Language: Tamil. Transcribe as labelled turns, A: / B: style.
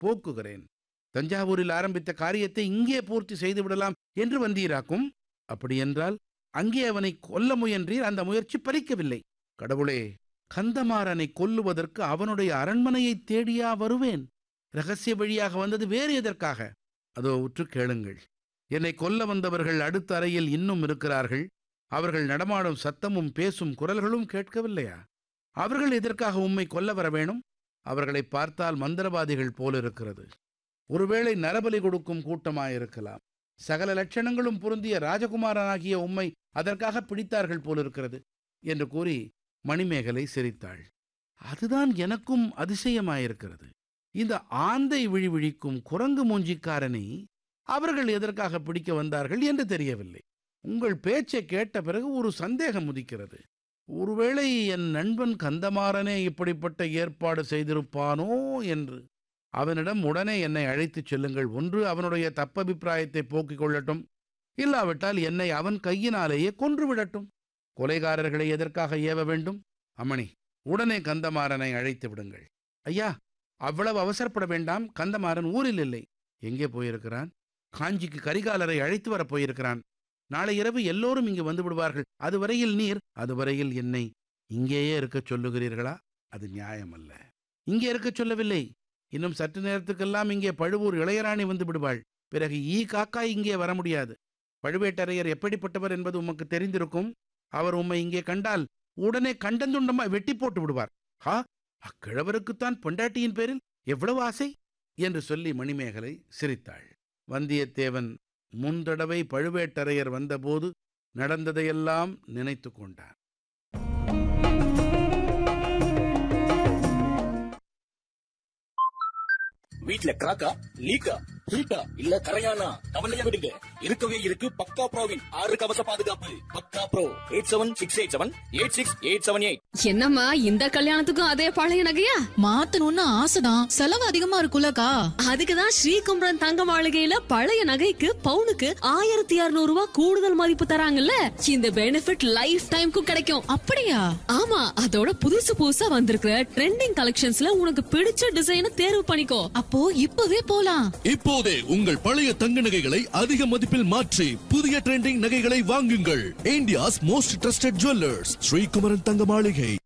A: போக்குகிறேன் தஞ்சாவூரில் ஆரம்பித்த காரியத்தை இங்கே பூர்த்தி செய்து விடலாம் என்று வந்தீராக்கும் அப்படியென்றால் அங்கே அவனை கொல்ல முயன்றீர் அந்த முயற்சி பலிக்கவில்லை கடவுளே கந்தமாறனை கொல்லுவதற்கு அவனுடைய அரண்மனையை தேடியா வருவேன் ரகசிய வழியாக வந்தது வேறு எதற்காக அதோ உற்று கேளுங்கள் என்னை கொல்ல வந்தவர்கள் அடுத்த அறையில் இன்னும் இருக்கிறார்கள் அவர்கள் நடமாடும் சத்தமும் பேசும் குரல்களும் கேட்கவில்லையா அவர்கள் எதற்காக உம்மை கொல்ல வர வேணும் அவர்களை பார்த்தால் மந்திரவாதிகள் போலிருக்கிறது ஒருவேளை நரபலி கொடுக்கும் கூட்டமாயிருக்கலாம் சகல லட்சணங்களும் பொருந்திய ராஜகுமாரனாகிய உம்மை அதற்காக பிடித்தார்கள் போலிருக்கிறது என்று கூறி மணிமேகலை சிரித்தாள் அதுதான் எனக்கும் அதிசயமாயிருக்கிறது இந்த ஆந்தை விழி விழிக்கும் குரங்கு மூஞ்சிக்காரனை அவர்கள் எதற்காக பிடிக்க வந்தார்கள் என்று தெரியவில்லை உங்கள் பேச்சை கேட்ட பிறகு ஒரு சந்தேகம் உதிக்கிறது ஒருவேளை என் நண்பன் கந்தமாறனே இப்படிப்பட்ட ஏற்பாடு செய்திருப்பானோ என்று அவனிடம் உடனே என்னை அழைத்துச் செல்லுங்கள் ஒன்று அவனுடைய தப்பபிப்பிராயத்தை போக்கிக் கொள்ளட்டும் இல்லாவிட்டால் என்னை அவன் கையினாலேயே கொன்று விடட்டும் கொலைகாரர்களை எதற்காக ஏவ வேண்டும் அம்மணி உடனே கந்தமாறனை அழைத்து விடுங்கள் ஐயா அவ்வளவு அவசரப்பட வேண்டாம் கந்தமாறன் ஊரில் இல்லை எங்கே போயிருக்கிறான் காஞ்சிக்கு கரிகாலரை அழைத்து வரப் போயிருக்கிறான் நாளை இரவு எல்லோரும் இங்கு வந்து விடுவார்கள் அதுவரையில் நீர் அதுவரையில் என்னை இங்கேயே இருக்கச் சொல்லுகிறீர்களா அது நியாயமல்ல இங்கே இருக்கச் சொல்லவில்லை இன்னும் சற்று நேரத்துக்கெல்லாம் இங்கே பழுவூர் இளையராணி வந்து விடுவாள் பிறகு ஈ காக்கா இங்கே வர முடியாது பழுவேட்டரையர் எப்படிப்பட்டவர் என்பது உமக்கு தெரிந்திருக்கும் அவர் உம்மை இங்கே கண்டால் உடனே கண்டந்துண்டமாய் வெட்டி போட்டு விடுவார் ஹா அக்கிழவருக்குத்தான் பொண்டாட்டியின் பேரில் எவ்வளவு ஆசை என்று சொல்லி மணிமேகலை சிரித்தாள் வந்தியத்தேவன் முந்தடவை பழுவேட்டரையர் வந்தபோது நடந்ததையெல்லாம் நினைத்து கொண்டான்
B: வீட்ல கிராக்கா லீக்கா ஹீட்டா இல்ல கரையானா கவலையா விடுங்க இருக்கவே இருக்கு பக்கா ப்ரோவின் ஆறு கவச பாதுகாப்பு பக்கா bro eight seven six eight seven eight six eight seven eight
C: என்னம்மா இந்த கல்யாணத்துக்கும் அதே பழைய நகையா
D: மாத்தணும்னு ஆசைதான் செலவு அதிகமா இருக்குல்லக்கா
C: அதுக்குதான் ஸ்ரீகும்பரன் தங்க மாளிகையில பழைய நகைக்கு பவுனுக்கு ஆயிரத்தி இருநூறு ரூபாய் கூடுதல் மதிப்பு தராங்கல்ல இந்த பெனிஃபிட் லைஃப் டைம்க்கும் கிடைக்கும்
D: அப்படியா
C: ஆமா அதோட புதுசு புதுசா வந்திருக்கிற ட்ரெண்டிங் கலெக்ஷன்ஸ்ல உனக்கு பிடிச்ச டிசைனை தேர்வு பண்ணிக்கோ
D: அப்போ இப்பவே போலாம்
E: இப்போதே உங்கள் பழைய தங்க நகைகளை அதிக மதிப்பில் மாற்றி புதிய ட்ரெண்டிங் நகைகளை வாங்குங்கள் India's most trusted jewellers Srikumaran Thanga மாளிகை